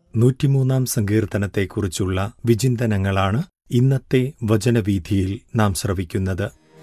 നൂറ്റിമൂന്നാം സങ്കീർത്തനത്തെക്കുറിച്ചുള്ള വിചിന്തനങ്ങളാണ് ഇന്നത്തെ വചനവീഥിയിൽ നാം ശ്രവിക്കുന്നത്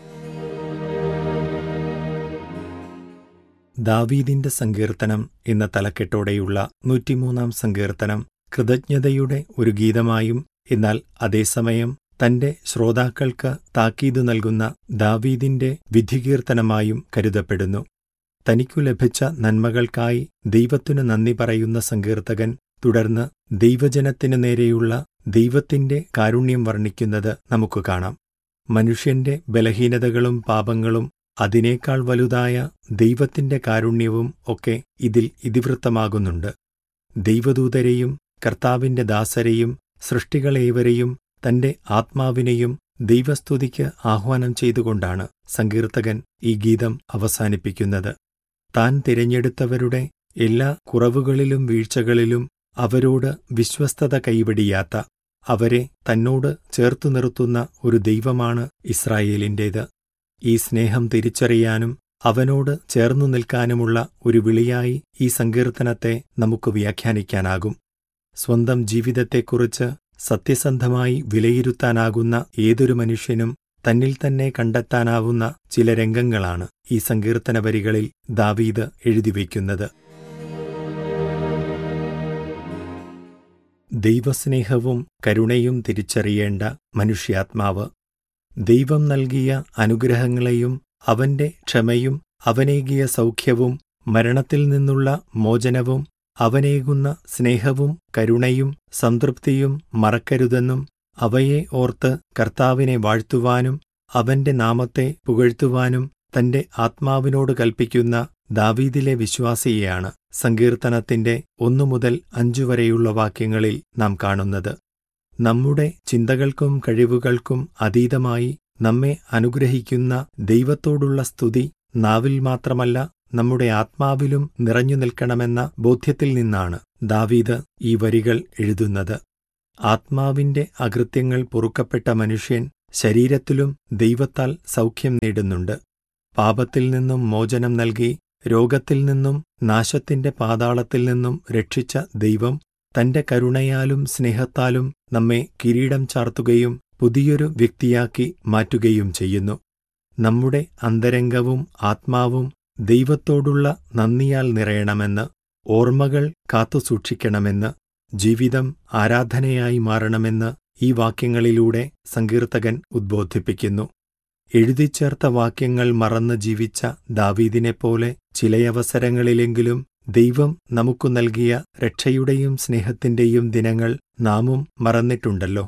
ദാവീദിന്റെ സങ്കീർത്തനം എന്ന തലക്കെട്ടോടെയുള്ള നൂറ്റിമൂന്നാം സങ്കീർത്തനം കൃതജ്ഞതയുടെ ഒരു ഗീതമായും എന്നാൽ അതേസമയം തന്റെ ശ്രോതാക്കൾക്ക് താക്കീതു നൽകുന്ന ദാവീദിന്റെ വിധികീർത്തനമായും കരുതപ്പെടുന്നു തനിക്കു ലഭിച്ച നന്മകൾക്കായി ദൈവത്തിനു നന്ദി പറയുന്ന സങ്കീർത്തകൻ തുടർന്ന് ദൈവജനത്തിനു നേരെയുള്ള ദൈവത്തിന്റെ കാരുണ്യം വർണ്ണിക്കുന്നത് നമുക്ക് കാണാം മനുഷ്യന്റെ ബലഹീനതകളും പാപങ്ങളും അതിനേക്കാൾ വലുതായ ദൈവത്തിന്റെ കാരുണ്യവും ഒക്കെ ഇതിൽ ഇതിവൃത്തമാകുന്നുണ്ട് ദൈവദൂതരെയും കർത്താവിന്റെ ദാസരെയും സൃഷ്ടികളേവരെയും തന്റെ ആത്മാവിനെയും ദൈവസ്തുതിക്ക് ആഹ്വാനം ചെയ്തുകൊണ്ടാണ് സങ്കീർത്തകൻ ഈ ഗീതം അവസാനിപ്പിക്കുന്നത് താൻ തിരഞ്ഞെടുത്തവരുടെ എല്ലാ കുറവുകളിലും വീഴ്ചകളിലും അവരോട് വിശ്വസ്തത കൈവടിയാത്ത അവരെ തന്നോട് ചേർത്തു നിർത്തുന്ന ഒരു ദൈവമാണ് ഇസ്രായേലിന്റേത് ഈ സ്നേഹം തിരിച്ചറിയാനും അവനോട് ചേർന്നു നിൽക്കാനുമുള്ള ഒരു വിളിയായി ഈ സങ്കീർത്തനത്തെ നമുക്ക് വ്യാഖ്യാനിക്കാനാകും സ്വന്തം ജീവിതത്തെക്കുറിച്ച് സത്യസന്ധമായി വിലയിരുത്താനാകുന്ന ഏതൊരു മനുഷ്യനും തന്നിൽ തന്നെ കണ്ടെത്താനാവുന്ന ചില രംഗങ്ങളാണ് ഈ സങ്കീർത്തന വരികളിൽ ദാവീദ് എഴുതിവെക്കുന്നത് ദൈവസ്നേഹവും കരുണയും തിരിച്ചറിയേണ്ട മനുഷ്യാത്മാവ് ദൈവം നൽകിയ അനുഗ്രഹങ്ങളെയും അവന്റെ ക്ഷമയും അവനേകിയ സൗഖ്യവും മരണത്തിൽ നിന്നുള്ള മോചനവും അവനേകുന്ന സ്നേഹവും കരുണയും സംതൃപ്തിയും മറക്കരുതെന്നും അവയെ ഓർത്ത് കർത്താവിനെ വാഴ്ത്തുവാനും അവന്റെ നാമത്തെ പുകഴ്ത്തുവാനും തന്റെ ആത്മാവിനോട് കൽപ്പിക്കുന്ന ദാവീദിലെ വിശ്വാസിയെയാണ് സങ്കീർത്തനത്തിന്റെ ഒന്നു മുതൽ അഞ്ചു വരെയുള്ള വാക്യങ്ങളിൽ നാം കാണുന്നത് നമ്മുടെ ചിന്തകൾക്കും കഴിവുകൾക്കും അതീതമായി നമ്മെ അനുഗ്രഹിക്കുന്ന ദൈവത്തോടുള്ള സ്തുതി നാവിൽ മാത്രമല്ല നമ്മുടെ ആത്മാവിലും നിറഞ്ഞു നിൽക്കണമെന്ന ബോധ്യത്തിൽ നിന്നാണ് ദാവീദ് ഈ വരികൾ എഴുതുന്നത് ആത്മാവിന്റെ അകൃത്യങ്ങൾ പൊറുക്കപ്പെട്ട മനുഷ്യൻ ശരീരത്തിലും ദൈവത്താൽ സൗഖ്യം നേടുന്നുണ്ട് പാപത്തിൽ നിന്നും മോചനം നൽകി രോഗത്തിൽ നിന്നും നാശത്തിന്റെ പാതാളത്തിൽ നിന്നും രക്ഷിച്ച ദൈവം തന്റെ കരുണയാലും സ്നേഹത്താലും നമ്മെ കിരീടം ചാർത്തുകയും പുതിയൊരു വ്യക്തിയാക്കി മാറ്റുകയും ചെയ്യുന്നു നമ്മുടെ അന്തരംഗവും ആത്മാവും ദൈവത്തോടുള്ള നന്ദിയാൽ നിറയണമെന്ന് ഓർമ്മകൾ കാത്തുസൂക്ഷിക്കണമെന്ന് ജീവിതം ആരാധനയായി മാറണമെന്ന് ഈ വാക്യങ്ങളിലൂടെ സങ്കീർത്തകൻ ഉദ്ബോധിപ്പിക്കുന്നു എഴുതിച്ചേർത്ത വാക്യങ്ങൾ മറന്ന് ജീവിച്ച ദാവീദിനെപ്പോലെ ചിലയവസരങ്ങളിലെങ്കിലും ദൈവം നമുക്കു നൽകിയ രക്ഷയുടെയും സ്നേഹത്തിന്റെയും ദിനങ്ങൾ നാമും മറന്നിട്ടുണ്ടല്ലോ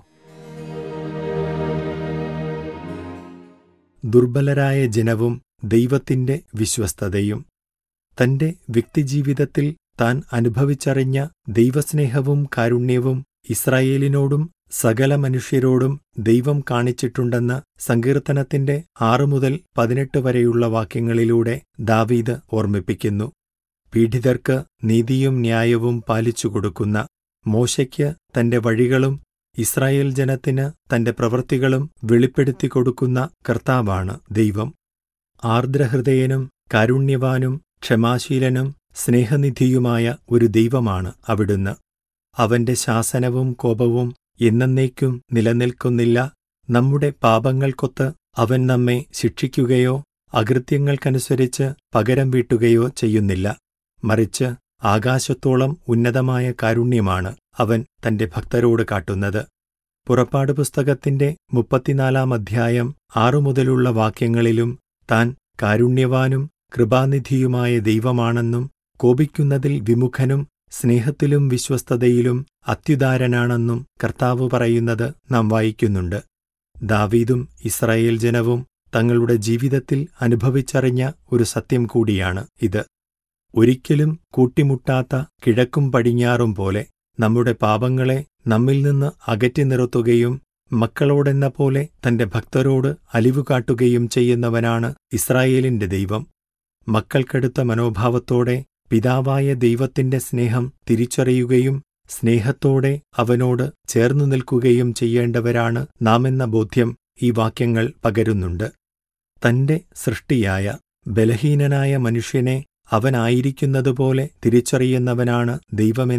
ദുർബലരായ ജനവും ദൈവത്തിന്റെ വിശ്വസ്തതയും തന്റെ വ്യക്തിജീവിതത്തിൽ താൻ അനുഭവിച്ചറിഞ്ഞ ദൈവസ്നേഹവും കാരുണ്യവും ഇസ്രായേലിനോടും സകല മനുഷ്യരോടും ദൈവം കാണിച്ചിട്ടുണ്ടെന്ന് സങ്കീർത്തനത്തിന്റെ ആറു മുതൽ പതിനെട്ട് വരെയുള്ള വാക്യങ്ങളിലൂടെ ദാവീദ് ഓർമ്മിപ്പിക്കുന്നു പീഡിതർക്ക് നീതിയും ന്യായവും പാലിച്ചു കൊടുക്കുന്ന മോശയ്ക്ക് തന്റെ വഴികളും ഇസ്രായേൽ ജനത്തിന് തന്റെ പ്രവൃത്തികളും വെളിപ്പെടുത്തി കൊടുക്കുന്ന കർത്താവാണ് ദൈവം ആർദ്രഹൃദയനും കാരുണ്യവാനും ക്ഷമാശീലനും സ്നേഹനിധിയുമായ ഒരു ദൈവമാണ് അവിടുന്ന് അവന്റെ ശാസനവും കോപവും എന്നേക്കും നിലനിൽക്കുന്നില്ല നമ്മുടെ പാപങ്ങൾക്കൊത്ത് അവൻ നമ്മെ ശിക്ഷിക്കുകയോ അകൃത്യങ്ങൾക്കനുസരിച്ച് പകരം വീട്ടുകയോ ചെയ്യുന്നില്ല മറിച്ച് ആകാശത്തോളം ഉന്നതമായ കാരുണ്യമാണ് അവൻ തന്റെ ഭക്തരോട് കാട്ടുന്നത് പുറപ്പാട് പുസ്തകത്തിന്റെ മുപ്പത്തിനാലാം അധ്യായം ആറു മുതലുള്ള വാക്യങ്ങളിലും താൻ കാരുണ്യവാനും കൃപാനിധിയുമായ ദൈവമാണെന്നും കോപിക്കുന്നതിൽ വിമുഖനും സ്നേഹത്തിലും വിശ്വസ്തതയിലും അത്യുദാരനാണെന്നും കർത്താവ് പറയുന്നത് നാം വായിക്കുന്നുണ്ട് ദാവീദും ഇസ്രായേൽ ജനവും തങ്ങളുടെ ജീവിതത്തിൽ അനുഭവിച്ചറിഞ്ഞ ഒരു സത്യം കൂടിയാണ് ഇത് ഒരിക്കലും കൂട്ടിമുട്ടാത്ത കിഴക്കും പടിഞ്ഞാറും പോലെ നമ്മുടെ പാപങ്ങളെ നമ്മിൽ നിന്ന് അകറ്റി നിർത്തുകയും മക്കളോടെന്ന പോലെ തന്റെ ഭക്തരോട് അലിവു കാട്ടുകയും ചെയ്യുന്നവനാണ് ഇസ്രായേലിന്റെ ദൈവം മക്കൾക്കെടുത്ത മനോഭാവത്തോടെ പിതാവായ ദൈവത്തിന്റെ സ്നേഹം തിരിച്ചറിയുകയും സ്നേഹത്തോടെ അവനോട് ചേർന്നു നിൽക്കുകയും ചെയ്യേണ്ടവരാണ് നാമെന്ന ബോധ്യം ഈ വാക്യങ്ങൾ പകരുന്നുണ്ട് തന്റെ സൃഷ്ടിയായ ബലഹീനനായ മനുഷ്യനെ അവനായിരിക്കുന്നതുപോലെ തിരിച്ചറിയുന്നവനാണ് ദൈവമെന്ന്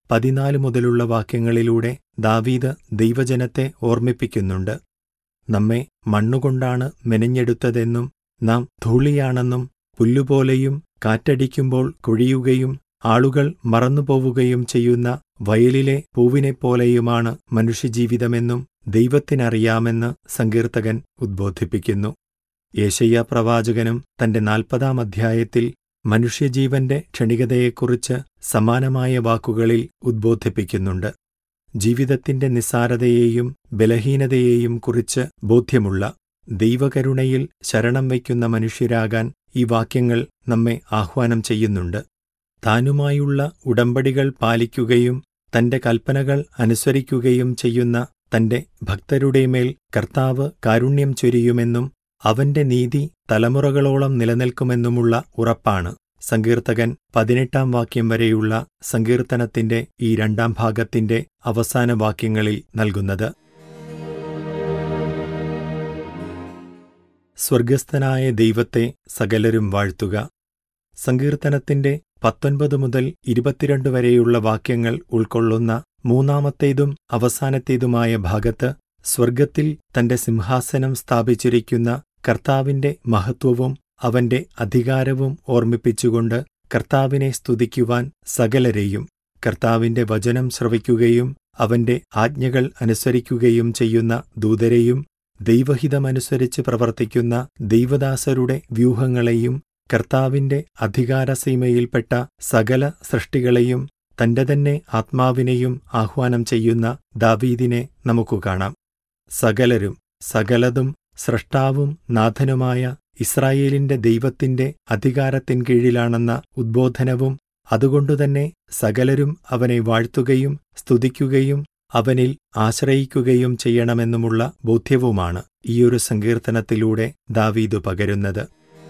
പതിനാല് മുതലുള്ള വാക്യങ്ങളിലൂടെ ദാവീദ് ദൈവജനത്തെ ഓർമ്മിപ്പിക്കുന്നുണ്ട് നമ്മെ മണ്ണുകൊണ്ടാണ് മെനഞ്ഞെടുത്തതെന്നും നാം ധൂളിയാണെന്നും പുല്ലുപോലെയും കാറ്റടിക്കുമ്പോൾ കൊഴിയുകയും ആളുകൾ മറന്നുപോവുകയും ചെയ്യുന്ന വയലിലെ പൂവിനെപ്പോലെയുമാണ് മനുഷ്യജീവിതമെന്നും ദൈവത്തിനറിയാമെന്ന് സങ്കീർത്തകൻ ഉദ്ബോധിപ്പിക്കുന്നു യേശയ്യ പ്രവാചകനും തന്റെ നാൽപ്പതാം അധ്യായത്തിൽ മനുഷ്യജീവന്റെ ക്ഷണികതയെക്കുറിച്ച് സമാനമായ വാക്കുകളിൽ ഉദ്ബോധിപ്പിക്കുന്നുണ്ട് ജീവിതത്തിന്റെ നിസ്സാരതയെയും ബലഹീനതയെയും കുറിച്ച് ബോധ്യമുള്ള ദൈവകരുണയിൽ ശരണം വയ്ക്കുന്ന മനുഷ്യരാകാൻ ഈ വാക്യങ്ങൾ നമ്മെ ആഹ്വാനം ചെയ്യുന്നുണ്ട് താനുമായുള്ള ഉടമ്പടികൾ പാലിക്കുകയും തന്റെ കൽപ്പനകൾ അനുസരിക്കുകയും ചെയ്യുന്ന തന്റെ ഭക്തരുടെ മേൽ കർത്താവ് കാരുണ്യം ചൊരിയുമെന്നും അവന്റെ നീതി തലമുറകളോളം നിലനിൽക്കുമെന്നുമുള്ള ഉറപ്പാണ് സങ്കീർത്തകൻ പതിനെട്ടാം വാക്യം വരെയുള്ള സങ്കീർത്തനത്തിന്റെ ഈ രണ്ടാം ഭാഗത്തിന്റെ അവസാന വാക്യങ്ങളിൽ നൽകുന്നത് സ്വർഗസ്ഥനായ ദൈവത്തെ സകലരും വാഴ്ത്തുക സങ്കീർത്തനത്തിന്റെ പത്തൊൻപത് മുതൽ ഇരുപത്തിരണ്ട് വരെയുള്ള വാക്യങ്ങൾ ഉൾക്കൊള്ളുന്ന മൂന്നാമത്തേതും അവസാനത്തേതുമായ ഭാഗത്ത് സ്വർഗത്തിൽ തന്റെ സിംഹാസനം സ്ഥാപിച്ചിരിക്കുന്ന കർത്താവിന്റെ മഹത്വവും അവന്റെ അധികാരവും ഓർമ്മിപ്പിച്ചുകൊണ്ട് കർത്താവിനെ സ്തുതിക്കുവാൻ സകലരെയും കർത്താവിന്റെ വചനം ശ്രവിക്കുകയും അവന്റെ ആജ്ഞകൾ അനുസരിക്കുകയും ചെയ്യുന്ന ദൂതരെയും ദൈവഹിതമനുസരിച്ച് പ്രവർത്തിക്കുന്ന ദൈവദാസരുടെ വ്യൂഹങ്ങളെയും കർത്താവിന്റെ അധികാരസീമയിൽപ്പെട്ട സകല സൃഷ്ടികളെയും തന്റെ തന്നെ ആത്മാവിനെയും ആഹ്വാനം ചെയ്യുന്ന ദാവീദിനെ നമുക്കു കാണാം സകലരും സകലതും സ്രഷ്ടാവും നാഥനുമായ ഇസ്രായേലിന്റെ ദൈവത്തിന്റെ അധികാരത്തിൻ കീഴിലാണെന്ന ഉദ്ബോധനവും അതുകൊണ്ടുതന്നെ സകലരും അവനെ വാഴ്ത്തുകയും സ്തുതിക്കുകയും അവനിൽ ആശ്രയിക്കുകയും ചെയ്യണമെന്നുമുള്ള ബോധ്യവുമാണ് ഈയൊരു സങ്കീർത്തനത്തിലൂടെ ദാവീദ് പകരുന്നത്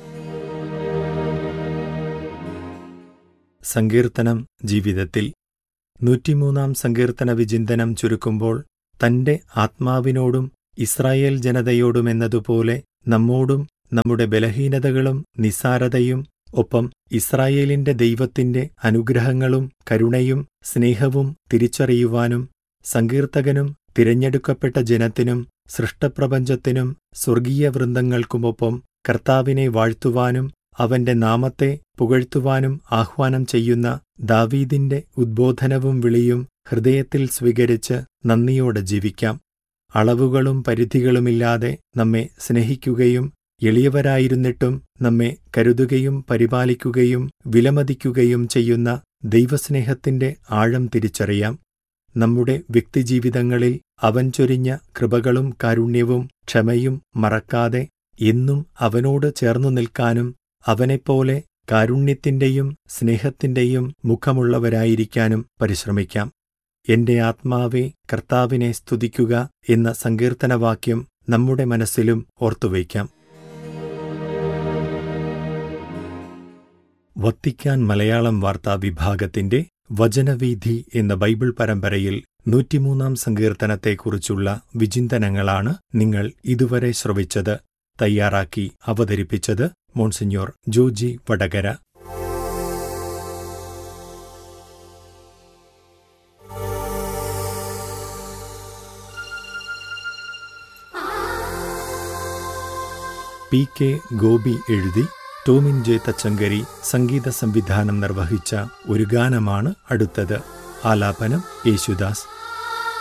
സങ്കീർത്തനം ജീവിതത്തിൽ നൂറ്റിമൂന്നാം സങ്കീർത്തന വിചിന്തനം ചുരുക്കുമ്പോൾ തന്റെ ആത്മാവിനോടും ഇസ്രായേൽ ജനതയോടുമെന്നതുപോലെ നമ്മോടും നമ്മുടെ ബലഹീനതകളും നിസ്സാരതയും ഒപ്പം ഇസ്രായേലിന്റെ ദൈവത്തിന്റെ അനുഗ്രഹങ്ങളും കരുണയും സ്നേഹവും തിരിച്ചറിയുവാനും സങ്കീർത്തകനും തിരഞ്ഞെടുക്കപ്പെട്ട ജനത്തിനും സൃഷ്ടപ്രപഞ്ചത്തിനും സ്വർഗീയ വൃന്ദങ്ങൾക്കുമൊപ്പം കർത്താവിനെ വാഴ്ത്തുവാനും അവന്റെ നാമത്തെ പുകഴ്ത്തുവാനും ആഹ്വാനം ചെയ്യുന്ന ദാവീദിന്റെ ഉദ്ബോധനവും വിളിയും ഹൃദയത്തിൽ സ്വീകരിച്ച് നന്ദിയോടെ ജീവിക്കാം അളവുകളും പരിധികളുമില്ലാതെ നമ്മെ സ്നേഹിക്കുകയും എളിയവരായിരുന്നിട്ടും നമ്മെ കരുതുകയും പരിപാലിക്കുകയും വിലമതിക്കുകയും ചെയ്യുന്ന ദൈവസ്നേഹത്തിന്റെ ആഴം തിരിച്ചറിയാം നമ്മുടെ വ്യക്തിജീവിതങ്ങളിൽ അവൻ ചൊരിഞ്ഞ കൃപകളും കാരുണ്യവും ക്ഷമയും മറക്കാതെ എന്നും അവനോട് ചേർന്നു നിൽക്കാനും അവനെപ്പോലെ കാരുണ്യത്തിന്റെയും സ്നേഹത്തിന്റെയും മുഖമുള്ളവരായിരിക്കാനും പരിശ്രമിക്കാം എന്റെ ആത്മാവെ കർത്താവിനെ സ്തുതിക്കുക എന്ന സങ്കീർത്തനവാക്യം നമ്മുടെ മനസ്സിലും ഓർത്തുവയ്ക്കാം വത്തിക്കാൻ മലയാളം വാർത്താ വിഭാഗത്തിന്റെ വചനവീഥി എന്ന ബൈബിൾ പരമ്പരയിൽ നൂറ്റിമൂന്നാം സങ്കീർത്തനത്തെക്കുറിച്ചുള്ള വിചിന്തനങ്ങളാണ് നിങ്ങൾ ഇതുവരെ ശ്രവിച്ചത് തയ്യാറാക്കി അവതരിപ്പിച്ചത് monsignor Joji Vadakara P K Gopi എഴുതി ടോമിൻ ജെ തച്ചങ്കരി സംഗീത സംവിധാനം നിർവഹിച്ച ഒരു ഗാനമാണ് അടുത്തത് ആലാപനം യേശുദാസ്